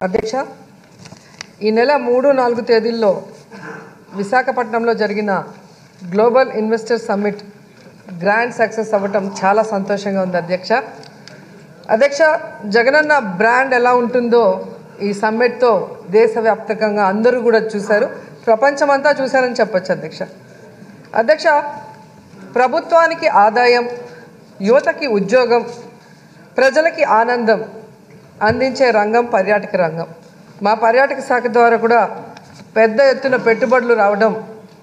అధ్యక్ష ఈ నెల మూడు నాలుగు తేదీల్లో విశాఖపట్నంలో జరిగిన global investor summit grand success అవ్వటం చాలా సంతోషంగా ఉంది అధ్యక్ష అధ్యక్ష జగనన్న బ్రాండ్ ఎలా ఉంటుందో ఈ సమ్మిట్తో దేశవ్యాప్తంగా అందరూ కూడా చూశారు ప్రపంచమంతా చూశారని చెప్పొచ్చు అధ్యక్ష అధ్యక్ష ప్రభుత్వానికి ఆదాయం యువతకి ఉద్యోగం ప్రజలకి ఆనందం అందించే రంగం పర్యాటక రంగం మా పర్యాటక శాఖ ద్వారా కూడా పెద్ద ఎత్తున పెట్టుబడులు రావడం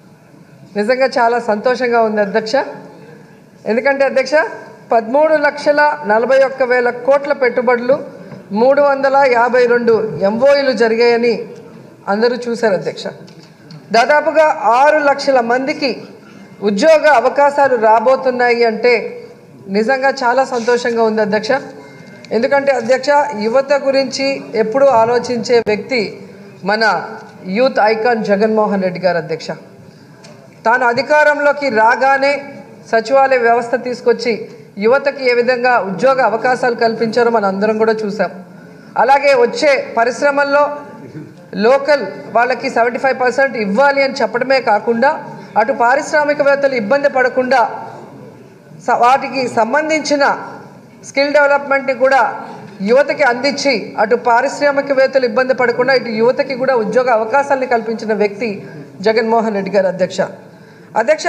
నిజంగా చాలా సంతోషంగా ఉంది అధ్యక్ష ఎందుకంటే అధ్యక్ష పదమూడు లక్షల నలభై ఒక్క వేల కోట్ల పెట్టుబడులు మూడు వందల యాభై రెండు ఎంఓఈలు జరిగాయని అందరూ చూశారు అధ్యక్ష దాదాపుగా ఆరు లక్షల మందికి ఉద్యోగ అవకాశాలు రాబోతున్నాయి అంటే నిజంగా చాలా సంతోషంగా ఉంది అధ్యక్ష ఎందుకంటే అధ్యక్ష యువత గురించి ఎప్పుడూ ఆలోచించే వ్యక్తి మన యూత్ ఐకాన్ జగన్మోహన్ రెడ్డి గారు అధ్యక్ష తాను అధికారంలోకి రాగానే సచివాలయ వ్యవస్థ తీసుకొచ్చి యువతకి ఏ విధంగా ఉద్యోగ అవకాశాలు కల్పించారో మనం అందరం కూడా చూసాం అలాగే వచ్చే పరిశ్రమల్లో లోకల్ వాళ్ళకి సెవెంటీ ఫైవ్ పర్సెంట్ ఇవ్వాలి అని చెప్పడమే కాకుండా అటు పారిశ్రామికవేత్తలు ఇబ్బంది పడకుండా స- వాటికి సంబంధించిన స్కిల్ డెవలప్మెంట్ని కూడా యువతకి అందించి అటు పారిశ్రామికవేత్తలు ఇబ్బంది పడకుండా ఇటు యువతకి కూడా ఉద్యోగ అవకాశాలను కల్పించిన వ్యక్తి జగన్మోహన్ రెడ్డి గారు అధ్యక్ష అధ్యక్ష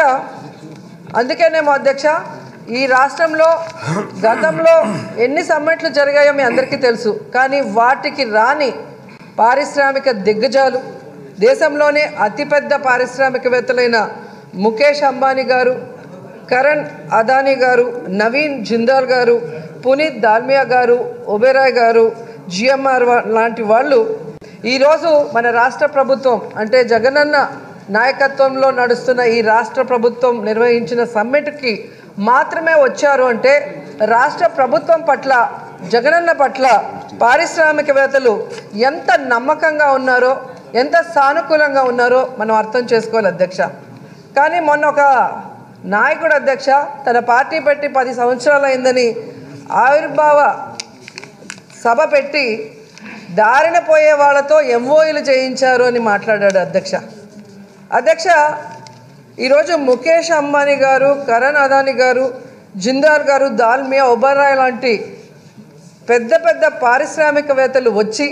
అందుకేనేమో అధ్యక్ష ఈ రాష్ట్రంలో గతంలో ఎన్ని సమ్మిట్లు జరిగాయో మీ అందరికీ తెలుసు కానీ వాటికి రాని పారిశ్రామిక దిగ్గజాలు దేశంలోనే అతిపెద్ద పారిశ్రామికవేత్తలైన ముఖేష్ అంబానీ గారు కరణ్ అదానీ గారు నవీన్ జిందాల్ గారు పునీత్ దాల్మియా గారు ఒబెరాయ్ గారు జిఎంఆర్ లాంటి వాళ్ళు ఈరోజు మన రాష్ట్ర ప్రభుత్వం అంటే జగనన్న నాయకత్వంలో నడుస్తున్న ఈ రాష్ట్ర ప్రభుత్వం నిర్వహించిన సమ్మిట్కి మాత్రమే వచ్చారు అంటే రాష్ట్ర ప్రభుత్వం పట్ల జగనన్న పట్ల పారిశ్రామికవేత్తలు ఎంత నమ్మకంగా ఉన్నారో ఎంత సానుకూలంగా ఉన్నారో మనం అర్థం చేసుకోవాలి అధ్యక్ష కానీ మొన్న ఒక నాయకుడు అధ్యక్ష తన పార్టీ పెట్టి పది సంవత్సరాలు అయిందని ఆవిర్భావ సభ పెట్టి దారిన పోయే వాళ్ళతో ఎంఓఈలు చేయించారు అని మాట్లాడాడు అధ్యక్ష అధ్యక్ష ఈరోజు ముఖేష్ అంబానీ గారు కరణ్ అదానీ గారు జిందాల్ గారు దాల్మియా ఒబరాయ్ లాంటి పెద్ద పెద్ద పారిశ్రామికవేత్తలు వచ్చి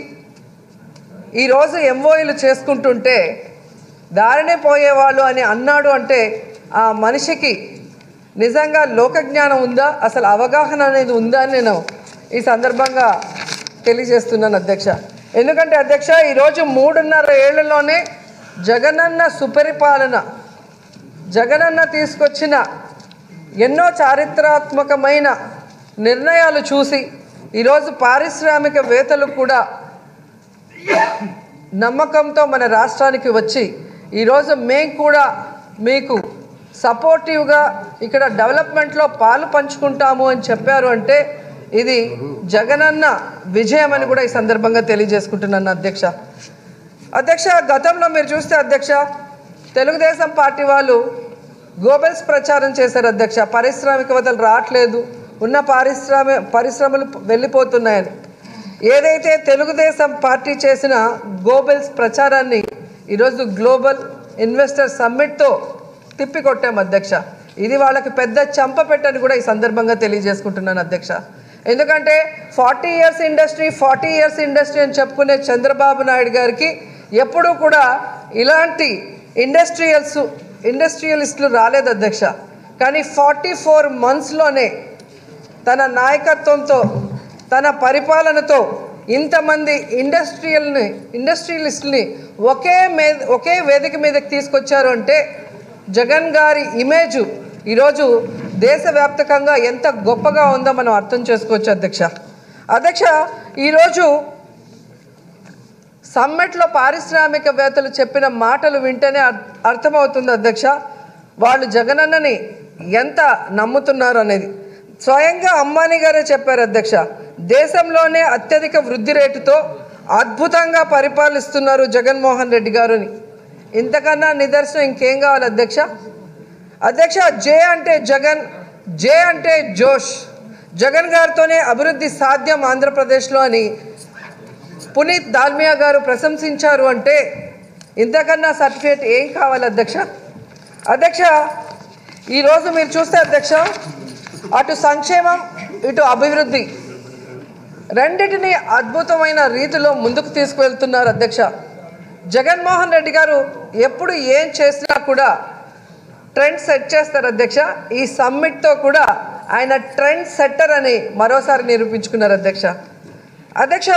ఈరోజు ఎంఓఈలు చేసుకుంటుంటే దారినే పోయేవాళ్ళు అని అన్నాడు అంటే ఆ మనిషికి నిజంగా లోకజ్ఞానం ఉందా అసలు అవగాహన అనేది ఉందా అని నేను ఈ సందర్భంగా తెలియజేస్తున్నాను అధ్యక్ష ఎందుకంటే అధ్యక్ష ఈరోజు మూడున్నర ఏళ్లలోనే జగనన్న సుపరిపాలన జగనన్న తీసుకొచ్చిన ఎన్నో చారిత్రాత్మకమైన నిర్ణయాలు చూసి ఈరోజు పారిశ్రామికవేత్తలు కూడా నమ్మకంతో మన రాష్ట్రానికి వచ్చి ఈరోజు మేము కూడా మీకు సపోర్టివ్గా ఇక్కడ డెవలప్మెంట్లో పాలు పంచుకుంటాము అని చెప్పారు అంటే ఇది జగనన్న విజయం అని కూడా ఈ సందర్భంగా తెలియజేసుకుంటున్నాను అధ్యక్ష అధ్యక్ష గతంలో మీరు చూస్తే అధ్యక్ష తెలుగుదేశం పార్టీ వాళ్ళు గోబెల్స్ ప్రచారం చేశారు అధ్యక్ష పారిశ్రామికవేత్తలు రావట్లేదు ఉన్న పారిశ్రామి పరిశ్రమలు వెళ్ళిపోతున్నాయని ఏదైతే తెలుగుదేశం పార్టీ చేసిన గోబెల్స్ ప్రచారాన్ని ఈరోజు గ్లోబల్ ఇన్వెస్టర్ సమ్మిట్తో తిప్పికొట్టాం అధ్యక్ష ఇది వాళ్ళకి పెద్ద చంపపెట్టని కూడా ఈ సందర్భంగా తెలియజేసుకుంటున్నాను అధ్యక్ష ఎందుకంటే forty years industry forty years industry అని చెప్పుకునే చంద్రబాబు నాయుడు గారికి ఎప్పుడూ కూడా ఇలాంటి ఇండస్ట్రియల్స్ ఇండస్ట్రియలిస్టులు రాలేదు అధ్యక్ష కానీ ఫార్టీ ఫోర్ మంత్స్లోనే తన నాయకత్వంతో తన పరిపాలనతో ఇంతమంది ఇండస్ట్రియల్ని ఇండస్ట్రియలిస్టుల్ని ఒకే మే ఒకే వేదిక మీదకి తీసుకొచ్చారు అంటే జగన్ గారి ఇమేజ్ ఈరోజు దేశవ్యాప్తకంగా ఎంత గొప్పగా ఉందో మనం అర్థం చేసుకోవచ్చు అధ్యక్ష అధ్యక్ష ఈరోజు సమ్మెట్లో పారిశ్రామికవేత్తలు చెప్పిన మాటలు వింటేనే అర్- అర్థమవుతుంది అధ్యక్ష వాళ్ళు జగనన్నని ఎంత నమ్ముతున్నారు అనేది స్వయంగా అంబానీ గారే చెప్పారు అధ్యక్ష దేశంలోనే అత్యధిక వృద్ధి రేటుతో అద్భుతంగా పరిపాలిస్తున్నారు జగన్మోహన్ రెడ్డి గారుని ఇంతకన్నా నిదర్శనం ఇంకేం కావాలి అధ్యక్ష అధ్యక్ష జే అంటే జగన్ జే అంటే జోష్ జగన్ గారితోనే అభివృద్ధి సాధ్యం ఆంధ్రప్రదేశ్లో అని పునీత్ దాల్మియా గారు ప్రశంసించారు అంటే ఇంతకన్నా సర్టిఫికేట్ ఏం కావాలి అధ్యక్ష అధ్యక్ష ఈరోజు మీరు చూస్తే అధ్యక్ష అటు సంక్షేమం ఇటు అభివృద్ధి రెండిటిని అద్భుతమైన రీతిలో ముందుకు తీసుకువెళ్తున్నారు అధ్యక్ష జగన్మోహన్ రెడ్డి గారు ఎప్పుడు ఏం చేసినా కూడా ట్రెండ్ సెట్ చేస్తారు అధ్యక్ష ఈ సమ్మిట్తో కూడా ఆయన ట్రెండ్ సెట్టర్ అని మరోసారి నిరూపించుకున్నారు అధ్యక్ష అధ్యక్ష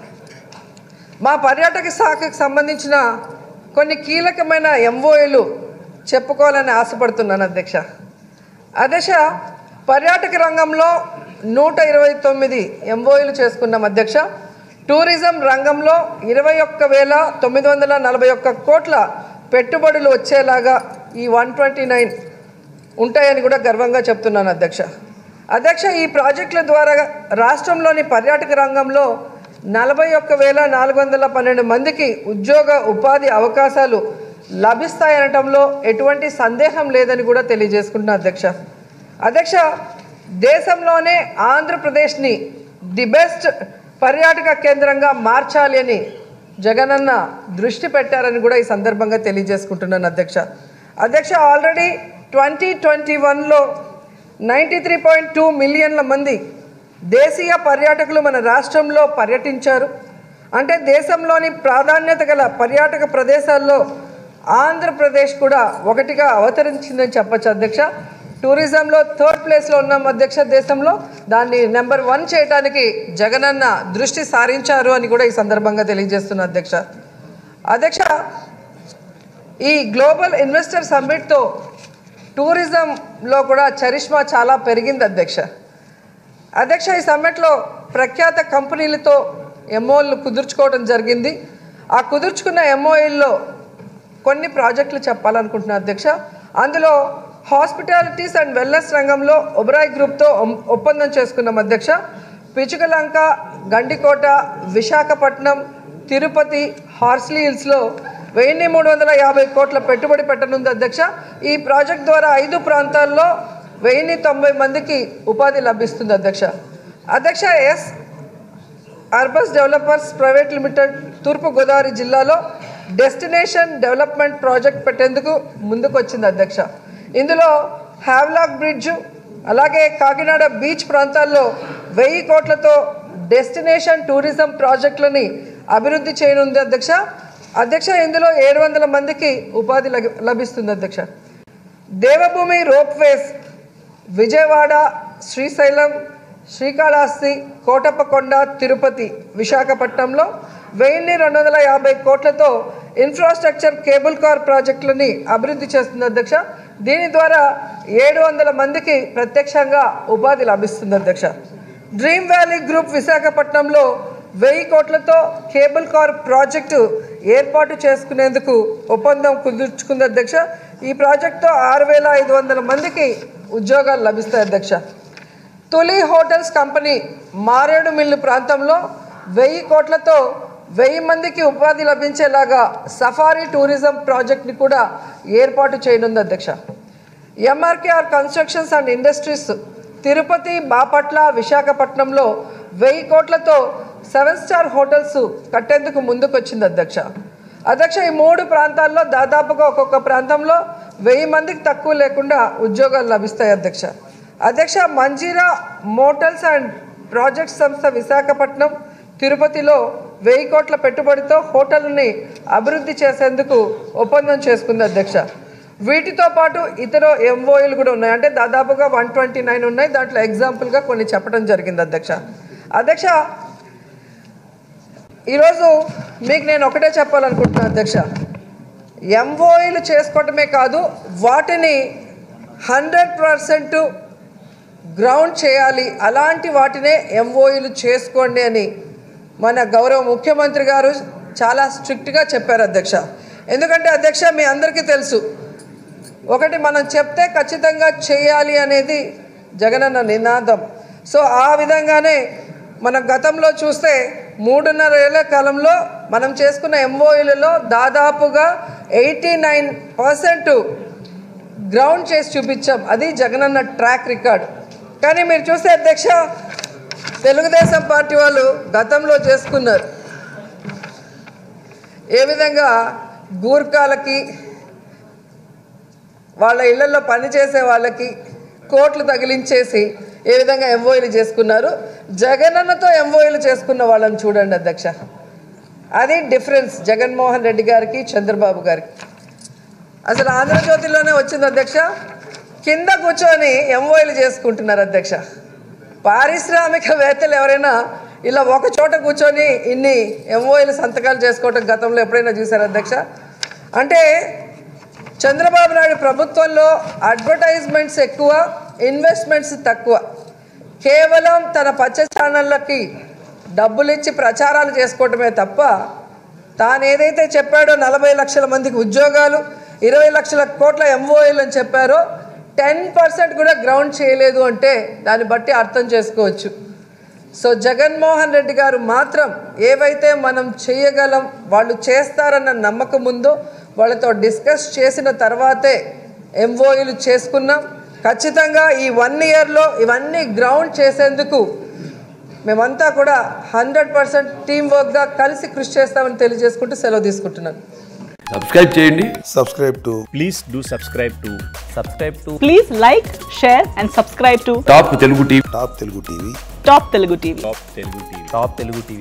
మా పర్యాటక శాఖకు సంబంధించిన కొన్ని కీలకమైన ఎంఓఏలు చెప్పుకోవాలని ఆశపడుతున్నాను అధ్యక్ష అధ్యక్ష పర్యాటక రంగంలో నూట ఇరవై తొమ్మిది ఎంఓఏలు చేసుకున్నాం అధ్యక్ష టూరిజం రంగంలో ఇరవై ఒక్క వేల తొమ్మిది వందల నలభై ఒక్క కోట్ల పెట్టుబడులు వచ్చేలాగా ఈ వన్ ట్వంటీ నైన్ ఉంటాయని కూడా గర్వంగా చెప్తున్నాను అధ్యక్ష అధ్యక్ష ఈ ప్రాజెక్టుల ద్వారా రాష్ట్రంలోని పర్యాటక రంగంలో నలభై ఒక్క వేల నాలుగు వందల పన్నెండు మందికి ఉద్యోగ ఉపాధి అవకాశాలు లభిస్తాయనటంలో ఎటువంటి సందేహం లేదని కూడా తెలియజేసుకుంటున్నా అధ్యక్ష అధ్యక్ష దేశంలోనే ఆంధ్రప్రదేశ్ని ది బెస్ట్ పర్యాటక కేంద్రంగా మార్చాలి అని జగనన్న దృష్టి పెట్టారని కూడా ఈ సందర్భంగా తెలియజేసుకుంటున్నాను అధ్యక్ష అధ్యక్ష ఆల్రెడీ ట్వంటీ ట్వంటీ వన్లో నైంటీ త్రీ పాయింట్ టూ మిలియన్ల మంది దేశీయ పర్యాటకులు మన రాష్ట్రంలో పర్యటించారు అంటే దేశంలోని ప్రాధాన్యత గల పర్యాటక ప్రదేశాల్లో ఆంధ్రప్రదేశ్ కూడా ఒకటిగా అవతరించిందని చెప్పచ్చు అధ్యక్ష టూరిజంలో థర్డ్ ప్లేస్లో ఉన్నాం అధ్యక్ష దేశంలో దాన్ని నెంబర్ వన్ చేయడానికి జగనన్న దృష్టి సారించారు అని కూడా ఈ సందర్భంగా తెలియజేస్తున్నా అధ్యక్ష అధ్యక్ష ఈ గ్లోబల్ ఇన్వెస్టర్ సమ్మిట్తో టూరిజంలో కూడా చరిష్మా చాలా పెరిగింది అధ్యక్ష అధ్యక్ష ఈ సమ్మిట్లో ప్రఖ్యాత కంపెనీలతో ఎంఓలు కుదుర్చుకోవడం జరిగింది ఆ కుదుర్చుకున్న ఎంఓఏల్లో కొన్ని ప్రాజెక్టులు చెప్పాలనుకుంటున్నా అధ్యక్ష అందులో హాస్పిటాలిటీస్ అండ్ వెల్నెస్ రంగంలో ఒబరాయ్ గ్రూప్తో ఒం- ఒప్పందం చేసుకున్నాం అధ్యక్ష పిచుకలంక గండికోట విశాఖపట్నం తిరుపతి హార్స్లీ హిల్స్లో వెయ్యి మూడు వందల యాభై కోట్ల పెట్టుబడి పెట్టనుంది అధ్యక్ష ఈ ప్రాజెక్ట్ ద్వారా ఐదు ప్రాంతాల్లో వెయ్యి తొంభై మందికి ఉపాధి లభిస్తుంది అధ్యక్ష అధ్యక్ష ఎస్ అర్బస్ డెవలపర్స్ ప్రైవేట్ లిమిటెడ్ తూర్పుగోదావరి జిల్లాలో డెస్టినేషన్ డెవలప్మెంట్ ప్రాజెక్ట్ పెట్టేందుకు ముందుకు వచ్చింది అధ్యక్ష ఇందులో హ్యావ్లాక్ బ్రిడ్జ్ అలాగే కాకినాడ బీచ్ ప్రాంతాల్లో వెయ్యి కోట్లతో డెస్టినేషన్ టూరిజం ప్రాజెక్టులని అభివృద్ధి చేయనుంది అధ్యక్ష అధ్యక్ష ఇందులో ఏడు వందల మందికి ఉపాధి లగి- లభిస్తుంది అధ్యక్ష దేవభూమి రోప్వేస్ విజయవాడ శ్రీశైలం శ్రీకాళహస్తి కోటప్పకొండ తిరుపతి విశాఖపట్నంలో వెయ్యి రెండు వందల యాభై కోట్లతో ఇన్ఫ్రాస్ట్రక్చర్ కేబుల్ కార్ ప్రాజెక్టులని అభివృద్ధి చేస్తుంది అధ్యక్ష దీని ద్వారా ఏడు వందల మందికి ప్రత్యక్షంగా ఉపాధి లభిస్తుంది అధ్యక్ష డ్రీమ్ వ్యాలీ గ్రూప్ విశాఖపట్నంలో వెయ్యి కోట్లతో కేబుల్ కార్ ప్రాజెక్టు ఏర్పాటు చేసుకునేందుకు ఒప్పందం కుదుర్చుకుంది అధ్యక్ష ఈ ప్రాజెక్టుతో ఆరు వేల ఐదు వందల మందికి ఉద్యోగాలు లభిస్తాయి అధ్యక్ష Tuli hotels company Maredumilli ప్రాంతంలో వెయ్యి కోట్లతో వెయ్యి మందికి ఉపాధి లభించేలాగా సఫారీ టూరిజం ప్రాజెక్ట్ని కూడా ఏర్పాటు చేయనుంది అధ్యక్ష MRKR constructions and industries Tirupati Bapatla విశాఖపట్నంలో వెయ్యి కోట్లతో సెవెన్ స్టార్ హోటల్స్ కట్టేందుకు ముందుకొచ్చింది అధ్యక్ష అధ్యక్ష ఈ మూడు ప్రాంతాల్లో దాదాపుగా ఒక్కొక్క ప్రాంతంలో వెయ్యి మందికి తక్కువ లేకుండా ఉద్యోగాలు లభిస్తాయి అధ్యక్ష అధ్యక్ష మంజీరా మోటల్స్ అండ్ ప్రాజెక్ట్ సంస్థ విశాఖపట్నం తిరుపతిలో వెయ్యి కోట్ల పెట్టుబడితో హోటల్ని అభివృద్ధి చేసేందుకు ఒప్పందం చేసుకుంది అధ్యక్ష వీటితో పాటు ఇతర ఎంఓఏలు కూడా ఉన్నాయి అంటే దాదాపుగా వన్ ట్వంటీ నైన్ ఉన్నాయి దాంట్లో ఎగ్జాంపుల్గా కొన్ని చెప్పడం జరిగింది అధ్యక్ష అధ్యక్ష ఈరోజు మీకు నేను ఒకటే చెప్పాలనుకుంటున్నాను అధ్యక్ష ఎంఓఏలు చేసుకోవటమే కాదు వాటిని హండ్రెడ్ పర్సెంట్ గ్రౌండ్ చేయాలి అలాంటి వాటినే ఎంఓఈలు చేసుకోండి అని మన గౌరవ ముఖ్యమంత్రి గారు చాలా స్ట్రిక్ట్గా చెప్పారు అధ్యక్ష ఎందుకంటే అధ్యక్ష మీ అందరికీ తెలుసు ఒకటి మనం చెప్తే ఖచ్చితంగా చేయాలి అనేది జగనన్న నినాదం సో ఆ విధంగానే మనం గతంలో చూస్తే మూడున్నర ఏళ్ల కాలంలో మనం చేసుకున్న ఎంఓఈలలో దాదాపుగా ఎయిటీ నైన్ పర్సెంట్ గ్రౌండ్ చేసి చూపించాం అది జగనన్న ట్రాక్ రికార్డ్ కానీ మీరు చూస్తే అధ్యక్ష తెలుగుదేశం పార్టీ వాళ్ళు గతంలో చేసుకున్నారు ఏ విధంగా గూర్ఖాలకి వాళ్ళ ఇళ్లలో పనిచేసే వాళ్ళకి కోట్లు తగిలించేసి ఏ విధంగా ఎంఓఈలు చేసుకున్నారు జగనన్నతో ఎంఓఈలు చేసుకున్న వాళ్ళని చూడండి అధ్యక్ష అది డిఫరెన్స్ జగన్మోహన్ రెడ్డి గారికి చంద్రబాబు గారికి అసలు ఆంధ్రజ్యోతిలోనే వచ్చింది అధ్యక్ష కింద కూర్చొని ఎంఓఈలు చేసుకుంటున్నారు అధ్యక్ష పారిశ్రామికవేత్తలు ఎవరైనా ఇలా ఒక చోట కూర్చొని ఇన్ని ఎంఓఈలు సంతకాలు చేసుకోవటం గతంలో ఎప్పుడైనా చూశారు అధ్యక్ష అంటే చంద్రబాబు నాయుడు ప్రభుత్వంలో అడ్వర్టైజ్మెంట్స్ ఎక్కువ ఇన్వెస్ట్మెంట్స్ తక్కువ కేవలం తన పచ్చ ఛానళ్ళకి డబ్బులు ఇచ్చి ప్రచారాలు చేసుకోవటమే తప్ప తాను ఏదైతే చెప్పాడో నలభై లక్షల మందికి ఉద్యోగాలు ఇరవై లక్షల కోట్ల ఎంఓఏలు అని చెప్పారో టెన్ పర్సెంట్ కూడా గ్రౌండ్ చేయలేదు అంటే దాన్ని బట్టి అర్థం చేసుకోవచ్చు సో జగన్మోహన్ రెడ్డి గారు మాత్రం ఏవైతే మనం చేయగలం వాళ్ళు చేస్తారన్న నమ్మకం ఉందో వాళ్ళతో డిస్కస్ చేసిన తర్వాతే ఎంఓఈలు చేసుకున్నాం ఖచ్చితంగా ఈ వన్ ఇయర్లో ఇవన్నీ గ్రౌండ్ చేసేందుకు మేమంతా కూడా హండ్రెడ్ పర్సెంట్ టీం వర్క్గా కలిసి కృషి చేస్తామని తెలియజేసుకుంటూ సెలవు తీసుకుంటున్నాను సబ్స్క్రైబ్ చేయండి subscribe to please do subscribe to subscribe to Please like, share, and subscribe to top Telugu TV Top Telugu TV. Top Telugu TV. top telugu tv top telugu tv